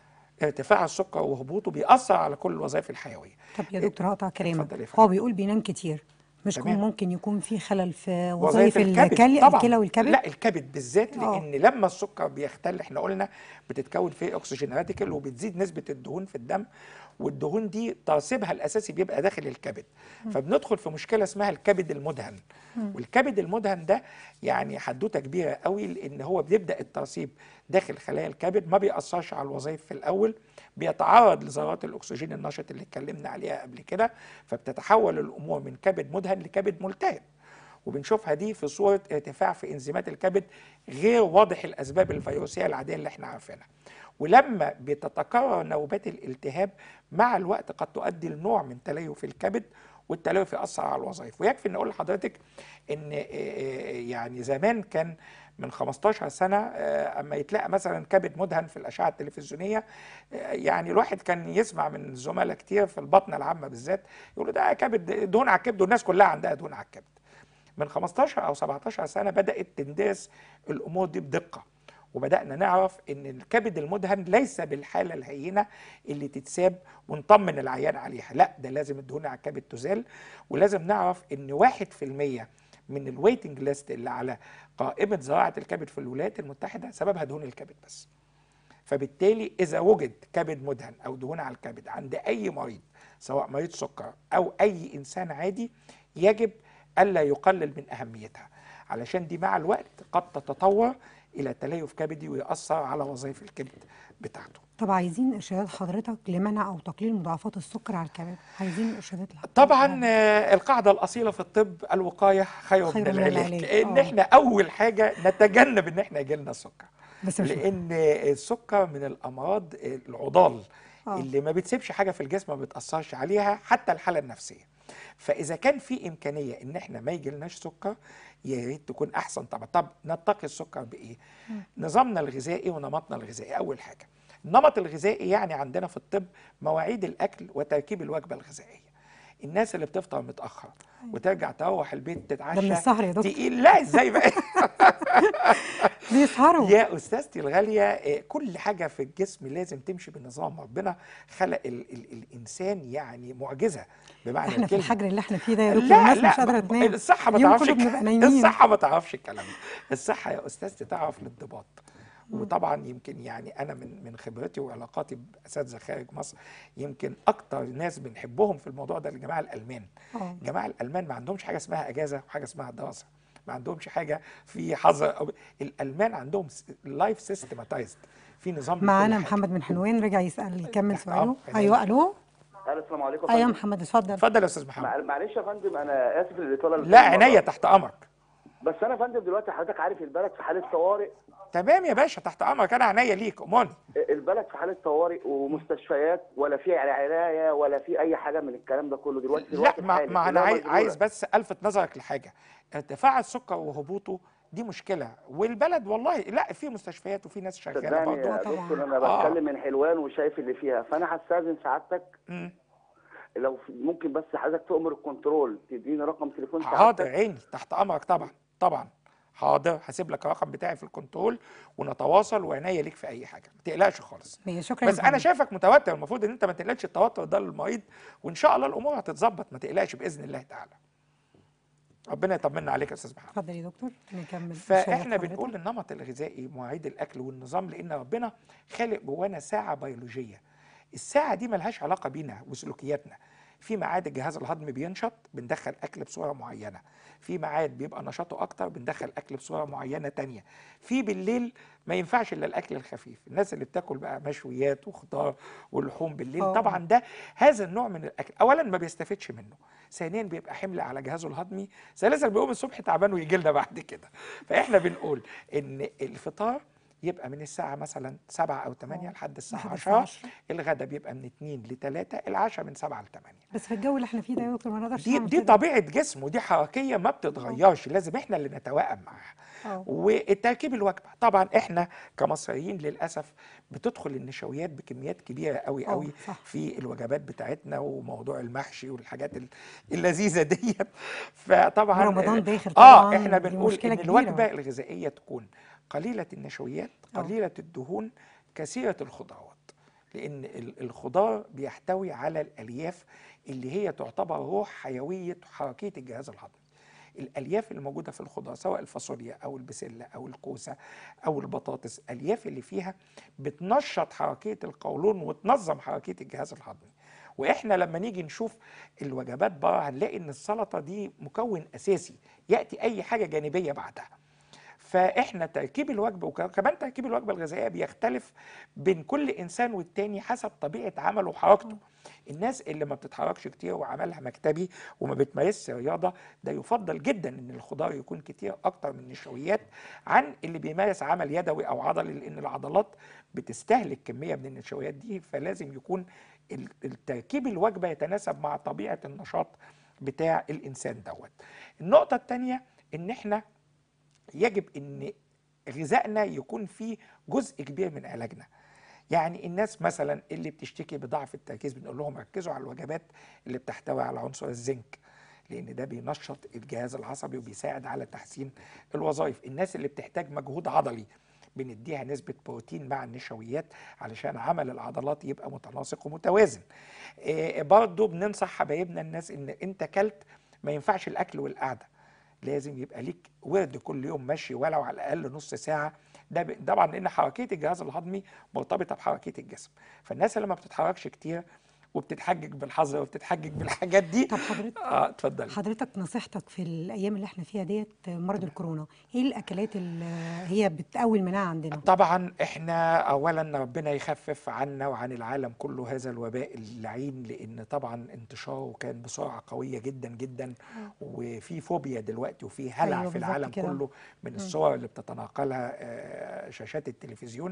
ارتفاع السكر وهبوطه بيأثر على كل الوظائف الحيويه طب يا دكتور هقطع كلامك اتفضل يا فندم. هو بيقول بينام كتير مش كون تمام. ممكن يكون في خلل في وظائف الكلى طبعا الكلى والكبد لا الكبد بالذات آه. لان لما السكر بيختل احنا قلنا بتتكون فيه اكسجين راديكال وبتزيد نسبه الدهون في الدم والدهون دي ترسيبها الاساسي بيبقى داخل الكبد فبندخل في مشكله اسمها الكبد المدهن والكبد المدهن ده يعني حدوته كبيره قوي لان هو بيبدا الترسيب داخل خلايا الكبد ما بيأثرش على الوظائف في الاول بيتعرض لذرات الاكسجين النشط اللي اتكلمنا عليها قبل كده فبتتحول الامور من كبد مدهن لكبد ملتهب وبنشوفها دي في صورة ارتفاع في انزيمات الكبد غير واضح الأسباب الفيروسية العادية اللي احنا عارفينها ولما بتتكرر نوبات الالتهاب مع الوقت قد تؤدي لنوع من تليف الكبد والتليف يأثر على الوظائف ويكفي ان اقول لحضرتك ان آه، آه، يعني زمان كان من 15 سنة آه، اما يتلاقى مثلا كبد مدهن في الأشعة التلفزيونية آه، يعني الواحد كان يسمع من الزملاء كتير في البطنة العامة بالذات يقولوا ده كبد دهون على الكبد والناس كلها عندها دهون على الكبد من 15 او 17 سنه بدات تندرس الامور دي بدقه وبدانا نعرف ان الكبد المدهن ليس بالحاله الهينه اللي تتساب ونطمن العيان عليها لا ده لازم الدهون على الكبد تزال ولازم نعرف ان 1% من الويتنج ليست اللي على قائمه زراعه الكبد في الولايات المتحده سببها دهون الكبد بس فبالتالي اذا وجد كبد مدهن او دهون على الكبد عند اي مريض سواء مريض سكر او اي انسان عادي يجب الا يقلل من اهميتها علشان دي مع الوقت قد تتطور الى تليف كبدي ويأثر على وظائف الكبد بتاعته طب عايزين ارشادات حضرتك لمنع او تقليل مضاعفات السكر على الكبد عايزين ارشادات لحضرتك طبعا آه، القاعده الاصيله في الطب الوقايه خير, خير من من العلاج العلاج، ان آه. احنا اول حاجه نتجنب ان احنا يجيلنا السكر بس مش لان السكر من الامراض العضال آه. اللي ما بتسيبش حاجه في الجسم ما بتاثرش عليها حتى الحاله النفسيه فاذا كان في امكانيه ان احنا ما يجيلناش سكر يا ريت تكون احسن طبعا طب نتقي السكر بايه نظامنا الغذائي ونمطنا الغذائي اول حاجه النمط الغذائي يعني عندنا في الطب مواعيد الاكل وتركيب الوجبه الغذائيه الناس اللي بتفطر متاخر وترجع تروح البيت تتعشى ده من السهر يا دكتور. تقيل لا ازاي بقى بيسهروا يا استاذتي الغاليه آه، كل حاجه في الجسم لازم تمشي بنظام ربنا خلق ال ال الانسان يعني معجزه بمعنى احنا في الكلمه الحجر اللي احنا فيه ده يا دكتور لا الناس لا مش قادره ب- تنام الصحه ما اليوم تعرفش كله الك- بنبقى نايمين الصحه ما تعرفش الكلام ده الصحه يا استاذتي تعرف الانضباط وطبعا يمكن يعني انا من من خبرتي وعلاقاتي باساتذه خارج مصر يمكن اكتر ناس بنحبهم في الموضوع ده الجماعه الالمان آه. الجماعه الالمان ما عندهمش حاجه اسمها اجازه وحاجه اسمها دراسه ما عندهمش حاجه في حظر أو الالمان عندهم لايف سيستماتايزد في نظام لكل معانا حاجة. محمد من حلوان رجع يسال يكمل تحت سؤاله أمر. ايوه الو الو السلام عليكم يا ايوه يا فندم. محمد اتفضل اتفضل يا استاذ محمد مع- معلش يا فندم انا اسف للاطاله اللي لا كل مرة. عينيا تحت امرك بس انا يا فندم دلوقتي حضرتك عارف البلد في حاله طوارئ تمام يا باشا تحت امرك انا عينيا ليك اموني البلد في حاله طوارئ ومستشفيات ولا في عنايه ولا في اي حاجه من الكلام ده كله دلوقتي لا دلوقتي ما, الحالي ما انا كلها عايز, مشغولة. عايز بس الفت نظرك لحاجه ارتفاع السكر وهبوطه دي مشكله والبلد والله لا في مستشفيات وفي ناس شغاله صدقني برضه يا طبعاً. دكتور انا آه. بتكلم من حلوان وشايف اللي فيها فانا هستاذن سعادتك مم. لو في- ممكن بس حضرتك تؤمر الكنترول تديني رقم تليفون حاضر سعادتك عيني تحت امرك طبعا طبعا حاضر هسيب لك الرقم بتاعي في الكنترول ونتواصل وعناية ليك في اي حاجه ما تقلقش خالص ماشي، شكرا بس يا انا محمد. شايفك متوتر المفروض ان انت ما تقلقش التوتر ده للمريض وان شاء الله الامور هتتظبط ما تقلقش باذن الله تعالى ربنا يطمنا عليك يا استاذ محمد اتفضل يا دكتور نكمل شوية فاحنا في بنقول حضرتك. النمط الغذائي مواعيد الاكل والنظام لان ربنا خالق جوانا ساعه بيولوجيه الساعه دي ملهاش علاقه بينا وسلوكياتنا في ميعاد الجهاز الهضمي بينشط بندخل اكل بصوره معينه في ميعاد بيبقى نشاطه اكتر بندخل اكل بصوره معينه تانية في بالليل ما ينفعش الا الاكل الخفيف الناس اللي بتاكل بقى مشويات وخضار ولحوم بالليل آه. طبعا ده هذا النوع من الاكل اولا ما بيستفدش منه ثانيا بيبقى حمل على جهازه الهضمي ثالثا بيقوم الصبح تعبان ويجي لنا بعد كده فاحنا بنقول ان الفطار يبقى من الساعة مثلا 7 أو 8 لحد الساعة لحد الساعة 10 الغدا بيبقى من 2 ل 3 العشاء من 7 ل 8 بس في الجو اللي احنا فيه ده يا دكتور ما نقدرش دي نعمل دي كده. طبيعة جسم ودي حركية ما بتتغيرش لازم احنا اللي نتوائم معاها اه والتركيب الوجبه طبعا احنا كمصريين للاسف بتدخل النشويات بكميات كبيره قوي آه، قوي صح. في الوجبات بتاعتنا وموضوع المحشي والحاجات ال- اللذيذه ديت فطبعا ورمضان داخل اه طبعاً، احنا دي بنقول مشكلة ان كبيرة. الوجبه الغذائيه تكون قليله النشويات آه. قليله الدهون كثيره الخضروات لان ال- الخضار بيحتوي على الالياف اللي هي تعتبر روح حيويه حركيه الجهاز الهضمي الالياف اللي موجوده في الخضار سواء الفاصوليا او البسله او الكوسه او البطاطس الالياف اللي فيها بتنشط حركيه القولون وتنظم حركيه الجهاز الهضمي واحنا لما نيجي نشوف الوجبات بره هنلاقي ان السلطه دي مكون اساسي ياتي اي حاجه جانبيه بعدها فاحنا تركيب الوجبه وكمان تركيب الوجبه الغذائيه بيختلف بين كل انسان والتاني حسب طبيعه عمله وحركته الناس اللي ما بتتحركش كتير وعملها مكتبي وما بتمارسش رياضه ده يفضل جدا ان الخضار يكون كتير اكتر من النشويات عن اللي بيمارس عمل يدوي او عضلي لان العضلات بتستهلك كميه من النشويات دي فلازم يكون ال- التركيب الوجبه يتناسب مع طبيعه النشاط بتاع الانسان دوت النقطه الثانيه ان احنا يجب ان غذائنا يكون فيه جزء كبير من علاجنا يعني الناس مثلا اللي بتشتكي بضعف التركيز بنقول لهم ركزوا على الوجبات اللي بتحتوي على عنصر الزنك لان ده بينشط الجهاز العصبي وبيساعد على تحسين الوظائف الناس اللي بتحتاج مجهود عضلي بنديها نسبة بروتين مع النشويات علشان عمل العضلات يبقى متناسق ومتوازن إيه برضو بننصح حبايبنا الناس ان انت كلت ما ينفعش الاكل والقعده لازم يبقى ليك ورد كل يوم ماشي ولو على الاقل نص ساعه ده ب- طبعا لان حركيه الجهاز الهضمي مرتبطه بحركيه الجسم فالناس اللي ما بتتحركش كتير وبتتحجج بالحظر وبتتحجج بالحاجات دي طب حضرتك اه اتفضلي حضرتك نصيحتك في الايام اللي احنا فيها ديت مرض الكورونا ايه الاكلات اللي هي بتقوي المناعه عندنا طبعا احنا اولا ربنا يخفف عنا وعن العالم كله هذا الوباء اللعين لان طبعا انتشاره كان بسرعه قويه جدا جدا وفي فوبيا دلوقتي وفي هلع أيوة في بالظبط العالم كده. كله من الصور اللي بتتناقلها آه، شاشات التلفزيون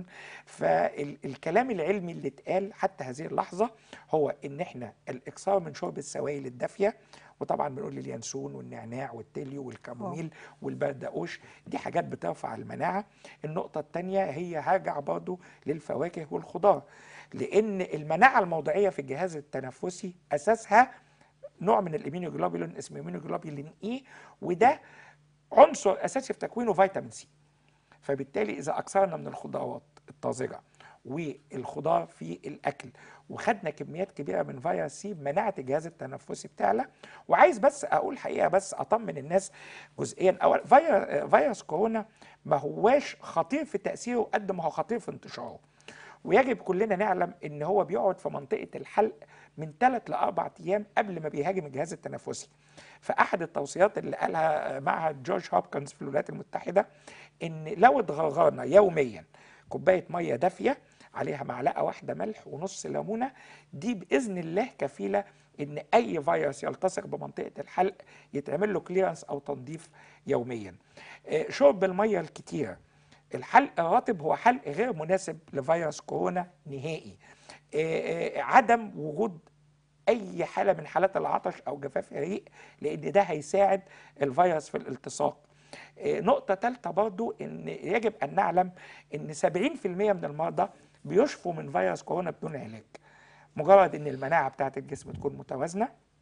فالكلام العلمي اللي اتقال حتى هذه اللحظه هو ان احنا الاكثار من شرب السوائل الدافيه وطبعا بنقول اليانسون والنعناع والتليو والكاموميل والبردقوش دي حاجات بترفع المناعه النقطه الثانيه هي هرجع برضو للفواكه والخضار لان المناعه الموضعيه في الجهاز التنفسي اساسها نوع من الامينوجلوبولين اسمه امينوجلوبولين اي وده عنصر اساسي في تكوينه فيتامين سي فبالتالي اذا اكثرنا من الخضروات الطازجه والخضار في الاكل وخدنا كميات كبيره من فيروس سي مناعه الجهاز التنفسي بتاعنا وعايز بس اقول حقيقه بس اطمن الناس جزئيا اول فيروس فيروس كورونا ما هواش خطير في تاثيره قد ما هو خطير في انتشاره ويجب كلنا نعلم ان هو بيقعد في منطقه الحلق من ثلاث لاربع ايام قبل ما بيهاجم الجهاز التنفسي فاحد التوصيات اللي قالها معهد جورج هوبكنز في الولايات المتحده ان لو اتغرغرنا يوميا كوبايه ميه دافيه عليها معلقه واحده ملح ونص ليمونه دي باذن الله كفيله ان اي فيروس يلتصق بمنطقه الحلق يتعمل له كليرنس او تنظيف يوميا آه، شرب الميه الكتيره الحلق الرطب هو حلق غير مناسب لفيروس كورونا نهائي آه، آه، عدم وجود اي حاله من حالات العطش او جفاف الريق لان ده هيساعد الفيروس في الالتصاق آه، نقطه ثالثه برضو ان يجب ان نعلم ان 70% من المرضى بيشفوا من فيروس كورونا بدون علاج مجرد ان المناعه بتاعت الجسم تكون متوازنه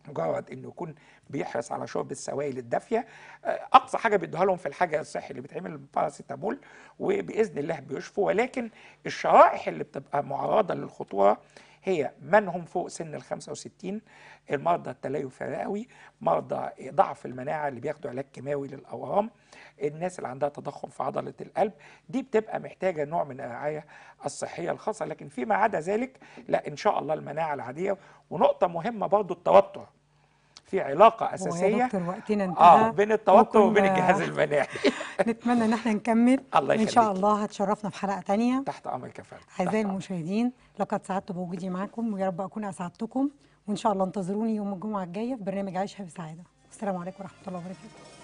مجرد انه يكون بيحرص على شرب السوائل الدافيه آه، اقصى حاجه بيدوها لهم في الحاجه الصحي اللي بيتعمل بالباراسيتامول وباذن الله بيشفوا ولكن الشرائح اللي بتبقى معرضه للخطوره هي من هم فوق سن ال 65 المرضى التليف الرئوي مرضى ضعف المناعه اللي بياخدوا علاج كيماوي للاورام الناس اللي عندها تضخم في عضله القلب دي بتبقى محتاجه نوع من الرعايه الصحيه الخاصه لكن فيما عدا ذلك لا ان شاء الله المناعه العاديه ونقطه مهمه برضو التوتر في علاقه ويا اساسيه دكتور وقتنا انتهى اه بين التوتر وبين وكنا الجهاز المناعي نتمنى ان احنا نكمل الله ان شاء يخليك. الله هتشرفنا في حلقه تانية تحت امرك يا فندم اعزائي تحت أمرك. المشاهدين لقد سعدت بوجودي معكم ويا رب اكون اسعدتكم وان شاء الله انتظروني يوم الجمعه الجايه في برنامج عيشها بسعاده والسلام عليكم ورحمه الله وبركاته